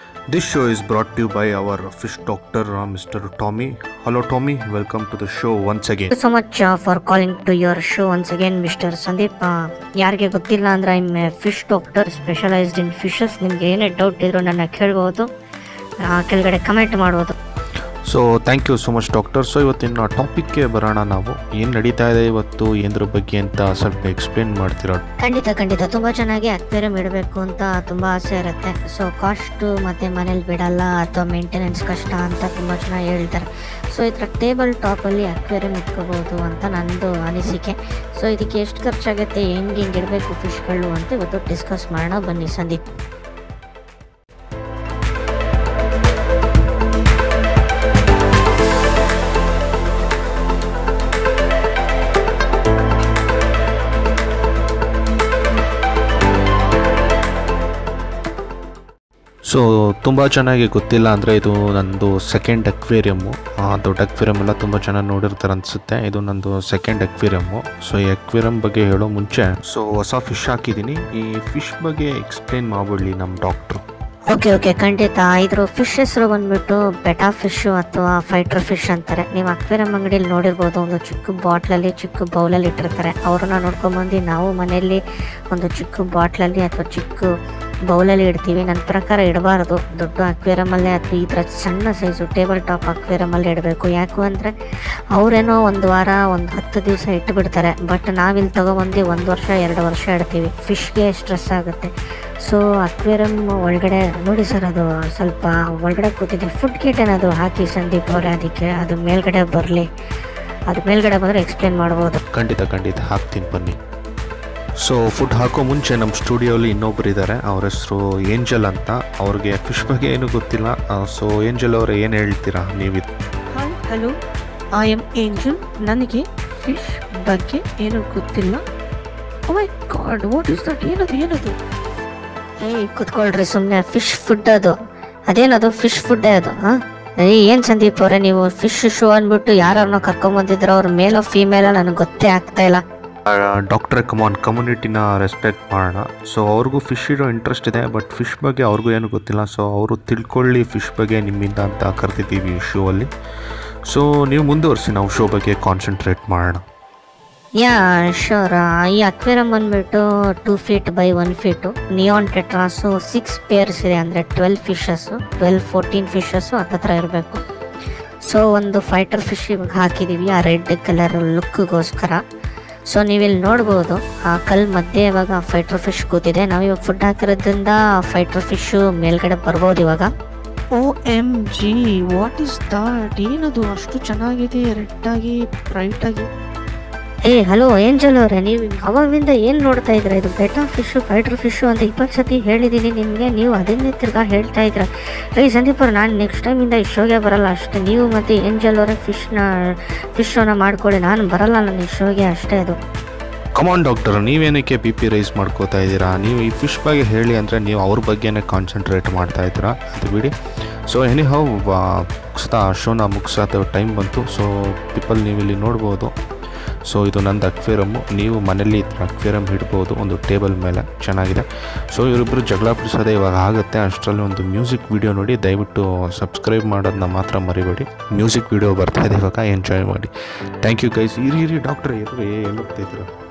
This show is brought to you by our fish doctor, uh, Mr. Tommy. Hello, Tommy. Welcome to the show once again. So much for calling to your show once again mister Sandeep ಯಾರಿಗೆ ಗೊತ್ತಿಲ್ಲ ಅಂದ್ರೆ I'm fish doctor specialized in fishes ನಿಮ್ಗೆ ಏನೇ doubt ಇದ್ರು ನನ್ನ ಕೇಳ್ಬೋದು ಆ, ಕೆಳಗಡೆ ಕಮೆಂಟ್ ಮಾಡ್ಬೋದು so thank you so much doctor so ಇವತ್ತಿನ ಟಾಪಿಕ್ಗೆ ಬರೋಣ ನಾವು ಏನು ನಡೀತಾ ಇದೆ ಇವತ್ತು ಏನದ್ರ ಬಗ್ಗೆ ಅಂತ ಸ್ವಲ್ಪ ಎಕ್ಸ್ಪ್ಲೇನ್ ಮಾಡ್ತೀರಾ ಖಂಡಿತ ಖಂಡಿತ ತುಂಬ ಚೆನ್ನಾಗಿ ಅಕ್ವೇರಿಯಂ ಇಡಬೇಕು ಅಂತ ತುಂಬ ಆಸೆ ಇರುತ್ತೆ ಸೊ ಕಾಸ್ಟು ಮತ್ತು ಮನೇಲಿ ಬಿಡಲ್ಲ ಅಥವಾ ಮೇಂಟೆನೆನ್ಸ್ ಕಷ್ಟ ಅಂತ ತುಂಬ ಜನ ಹೇಳ್ತಾರೆ ಸೊ ಈ ಥರ ಟೇಬಲ್ ಟಾಪಲ್ಲಿ ಅಕ್ವೇರಿಯಂ ಇಟ್ಕೋಬೋದು ಅಂತ ನಂದು ಅನಿಸಿಕೆ ಸೊ ಇದಕ್ಕೆ ಎಷ್ಟು ಖರ್ಚಾಗುತ್ತೆ ಹೆಂಗೆ ಹಿಂಗೆ ಇಡಬೇಕು ಫಿಶ್ಗಳು ಅಂತ ಇವತ್ತು ಡಿಸ್ಕಸ್ ಮಾಡೋಣ ಬನ್ನಿ ಸಂದೀಪ್ ಸೊ ತುಂಬ ಚೆನ್ನಾಗಿ ಗೊತ್ತಿಲ್ಲ ಅಂದರೆ ಇದು ನಂದು ಸೆಕೆಂಡ್ ಅಕ್ವೇರಿಯಮ್ಮು ದೊಡ್ಡ ಅಕ್ವೇರಿಯಮ್ ಎಲ್ಲ ತುಂಬ ಚೆನ್ನಾಗಿ ನೋಡಿರ್ತಾರೆ ಅನಿಸುತ್ತೆ ಇದು ನಂದು ಸೆಕೆಂಡ್ ಅಕ್ವೇರಿಯಮ್ಮು ಸೊ ಈ ಅಕ್ವೇರಿಯಮ್ ಬಗ್ಗೆ ಹೇಳೋ ಮುಂಚೆ ಸೊ ಹೊಸ ಫಿಶ್ ಹಾಕಿದ್ದೀನಿ ಈ ಫಿಶ್ ಬಗ್ಗೆ ಎಕ್ಸ್ಪ್ಲೇನ್ ಮಾಡ್ಬಿಡ್ಲಿ ನಮ್ಮ ಡಾಕ್ಟ್ರು ಓಕೆ ಓಕೆ ಖಂಡಿತ ಇದ್ರ ಫಿಶ್ ಹೆಸರು ಬಂದ್ಬಿಟ್ಟು ಬೆಟಾ ಫಿಶು ಅಥವಾ ಫೈಟರ್ ಫಿಶ್ ಅಂತಾರೆ ನೀವು ಅಕ್ವೇರಿಯಂ ಅಂಗಡಿಯಲ್ಲಿ ನೋಡಿರ್ಬೋದು ಒಂದು ಚಿಕ್ಕ ಬಾಟ್ಲಲ್ಲಿ ಚಿಕ್ಕ ಬೌಲಲ್ಲಿ ಇಟ್ಟಿರ್ತಾರೆ ಅವ್ರನ್ನ ನೋಡ್ಕೊಂಬಂದು ನಾವು ಮನೆಯಲ್ಲಿ ಒಂದು ಚಿಕ್ಕ ಬಾಟ್ಲಲ್ಲಿ ಅಥವಾ ಚಿಕ್ಕ ಬೌಲಲ್ಲಿ ಇಡ್ತೀವಿ ನನ್ನ ಪ್ರಕಾರ ಇಡಬಾರ್ದು ದೊಡ್ಡ ಅಕ್ವೇರಿಯಮಲ್ಲೇ ಅಥವಾ ಈ ಥರ ಸಣ್ಣ ಸೈಜು ಟೇಬಲ್ ಟಾಪ್ ಅಕ್ವೇರಿಯಮಲ್ಲಿ ಇಡಬೇಕು ಯಾಕೆ ಅಂದರೆ ಅವರೇನೋ ಒಂದು ವಾರ ಒಂದು ಹತ್ತು ದಿವಸ ಇಟ್ಬಿಡ್ತಾರೆ ಬಟ್ ನಾವಿಲ್ಲಿ ತೊಗೊಬಂದು ಒಂದು ವರ್ಷ ಎರಡು ವರ್ಷ ಇಡ್ತೀವಿ ಫಿಶ್ಗೆ ಸ್ಟ್ರೆಸ್ ಆಗುತ್ತೆ ಸೊ ಅಕ್ವೇರಿಯಂ ಒಳಗಡೆ ನೋಡಿ ಸರ್ ಅದು ಸ್ವಲ್ಪ ಒಳಗಡೆ ಕೂತಿದೆ ಫುಡ್ ಕಿಟ್ ಏನಾದ್ರು ಹಾಕಿ ಸಂದೀಪ್ ಅವರೇ ಅದಕ್ಕೆ ಅದು ಮೇಲ್ಗಡೆ ಬರಲಿ ಅದು ಮೇಲ್ಗಡೆ ಬಂದರೆ ಎಕ್ಸ್ಪ್ಲೇನ್ ಮಾಡ್ಬೋದು ಖಂಡಿತ ಖಂಡಿತ ಹಾಕ್ತೀನಿ ಬನ್ನಿ ಸೊ ಫುಡ್ ಹಾಕೋ ಮುಂಚೆ ನಮ್ಮ ಸ್ಟುಡಿಯೋಲಿ ಇನ್ನೊಬ್ರು ಇದ್ದಾರೆ ಅವ್ರ ಹೆಸರು ಏಂಜಲ್ ಅಂತ ಅವ್ರಿಗೆ ಫಿಶ್ ಬಗ್ಗೆ ಏನು ಗೊತ್ತಿಲ್ಲ ಸೊ ಏಂಜಲ್ ಅವ್ರೆ ಏನು ಹೇಳ್ತೀರಾ ನೀವು hi hello I am Angel ನನಗೆ ಫಿಶ್ ಬಗ್ಗೆ ಏನು ಗೊತ್ತಿಲ್ಲ my god what is that ಏನದು ಏನದು ಏಯ್ ಕುತ್ಕೊಳ್ರಿ ಸುಮ್ಮನೆ ಫಿಶ್ ಫುಡ್ ಅದು ಅದೇನದು ಫಿಶ್ ಫುಡ್ಡೇ ಅದು ಹಾಂ ಏಯ್ ಏನು ಸಂದೀಪ್ ಅವರೇ ನೀವು ಫಿಶ್ ಶೋ ಅಂದ್ಬಿಟ್ಟು ಯಾರನ್ನ ಕರ್ಕೊಂಬಂದಿದ್ರು ಅವ್ರ ಮೇಲೋ ಫೀಮೇಲೋ ನನಗೆ ಗೊತ್ತೇ ಆಗ್ತಾ ಇಲ್ಲ ಡಾಕ್ಟ್ರೆ ಕಮಾನ್ ಕಮ್ಯುನಿಟಿನ ರೆಸ್ಪೆಕ್ಟ್ ಮಾಡೋಣ ಸೊ ಅವ್ರಿಗೂ ಫಿಶ್ ಇರೋ ಇಂಟ್ರೆಸ್ಟ್ ಇದೆ ಬಟ್ ಫಿಶ್ ಬಗ್ಗೆ ಅವ್ರಿಗೂ ಏನು ಗೊತ್ತಿಲ್ಲ ಸೊ ಅವರು ತಿಳ್ಕೊಳ್ಳಿ ಫಿಶ್ ಬಗ್ಗೆ ನಿಮ್ಮಿಂದ ಅಂತ ಕರ್ತಿದ್ದೀವಿ ಈ ಶೋ ಅಲ್ಲಿ ಸೊ ನೀವು ಮುಂದುವರಿಸಿ ನಾವು ಶೋ ಬಗ್ಗೆ ಕಾನ್ಸಂಟ್ರೇಟ್ ಮಾಡೋಣ ಯಾ ಶೋರ್ ಈ ಅಕ್ವೇರಿಯಂ ಬಂದ್ಬಿಟ್ಟು two feet by one feet neon tetras six pairs ಇದೆ ಅಂದರೆ twelve fishes twelve fourteen fishes ಹತ್ತತ್ರ ಇರಬೇಕು ಸೊ ಒಂದು ಫೈಟರ್ ಫಿಶ್ ಇವಾಗ ಹಾಕಿದ್ದೀವಿ ಆ ರೆಡ್ ಕಲರ್ ಲುಕ್ಗೋಸ್ಕರ ಸೊ ನೀವಿಲ್ಲಿ ನೋಡ್ಬೋದು ಆ ಕಲ್ ಮಧ್ಯೆ ಇವಾಗ ಫೈಟರ್ ಫಿಶ್ ಕೂತಿದೆ ನಾವು ಇವಾಗ ಫುಡ್ ಹಾಕಿರೋದ್ರಿಂದ ಫೈಟರ್ ಫಿಶು ಮೇಲ್ಗಡೆ ಬರ್ಬೋದು ಇವಾಗ O M G what is that ಏನದು ಅಷ್ಟು ಚೆನ್ನಾಗಿದೆ ರೆಡ್ ಆಗಿ ಬ್ರೈಟ್ ಆಗಿ ಏ ಹಲೋ ಏಂಜಲ್ ಅವರೇ ನೀವು ಅವಾಗಿಂದ ಏನು ನೋಡ್ತಾ ಇದ್ರ ಇದು ಬೆಟಾ ಫಿಶು ಫೈಟರ್ ಫಿಶು ಅಂತ ಇಪ್ಪತ್ತು ಸತಿ ಹೇಳಿದ್ದೀನಿ ನಿಮಗೆ ನೀವು ಅದನ್ನೇ ತಿರ್ಗಾ ಹೇಳ್ತಾ ಇದ್ರ ಏ ಸಂದೀಪ್ ಅವ್ರು ನಾನು ನೆಕ್ಸ್ಟ್ ಟೈಮಿಂದ ಈ ಶೋಗೆ ಬರಲ್ಲ ಅಷ್ಟೇ ನೀವು ಮತ್ತು ಏಂಜಲ್ ಅವರೇ ಫಿಶ್ನ ಫಿಶ್ ಶೋನ ಮಾಡ್ಕೊಳ್ಳಿ ನಾನು ಬರಲ್ಲ ನನ್ನ ಈ ಶೋಗೆ ಅಷ್ಟೇ ಅದು ಕಮಾನ್ ಡಾಕ್ಟರ್ ನೀವೇನಕ್ಕೆ ಬಿ ಪಿ ರೈಸ್ ಮಾಡ್ಕೋತಾ ಇದ್ದೀರಾ ನೀವು ಈ ಫಿಶ್ ಬಗ್ಗೆ ಹೇಳಿ ಅಂದರೆ ನೀವು ಅವ್ರ ಬಗ್ಗೆನೇ ಕಾನ್ಸಂಟ್ರೇಟ್ ಮಾಡ್ತಾ ಇದ್ದೀರಾ ಅದು ಬಿಡಿ ಸೊ ಎನಿ ಹೌ ಮುಗಿಸ್ತಾ ಶೋನ ಮುಗಿಸೋ ಟೈಮ್ ಬಂತು ಸೊ ಪೀಪಲ್ ನೀವು ಇಲ್ಲಿ ನೋಡ್ಬೋದು ಸೊ ಇದು ನಂದು ಅಕ್ವೇರಮ್ಮು ನೀವು ಮನೇಲಿ ಈ ಥರ ಅಕ್ವೇರಮ್ ಇಡ್ಬೋದು ಒಂದು ಟೇಬಲ್ ಮೇಲೆ ಚೆನ್ನಾಗಿದೆ ಸೊ ಇವರಿಬ್ಬರು ಜಗಳ ಬಿಡಿಸೋದೇ ಇವಾಗ ಆಗುತ್ತೆ ಅಷ್ಟರಲ್ಲಿ ಒಂದು ಮ್ಯೂಸಿಕ್ ವಿಡಿಯೋ ನೋಡಿ ದಯವಿಟ್ಟು ಸಬ್ಸ್ಕ್ರೈಬ್ ಮಾಡೋದನ್ನ ಮಾತ್ರ ಮರಿಬೇಡಿ ಮ್ಯೂಸಿಕ್ ವಿಡಿಯೋ ಬರ್ತಾ ಇದೆ ಇವಾಗ ಎಂಜಾಯ್ ಮಾಡಿ ಥ್ಯಾಂಕ್ ಯು ಗೈಸ್ ಇರಿ ಇರಿ ಡಾಕ್ಟ್ರ್ ಇರ್ರಿ ಎಲ್ಲಿ ಹೋಗ್ತಾ ಇದ್ದೀರಾ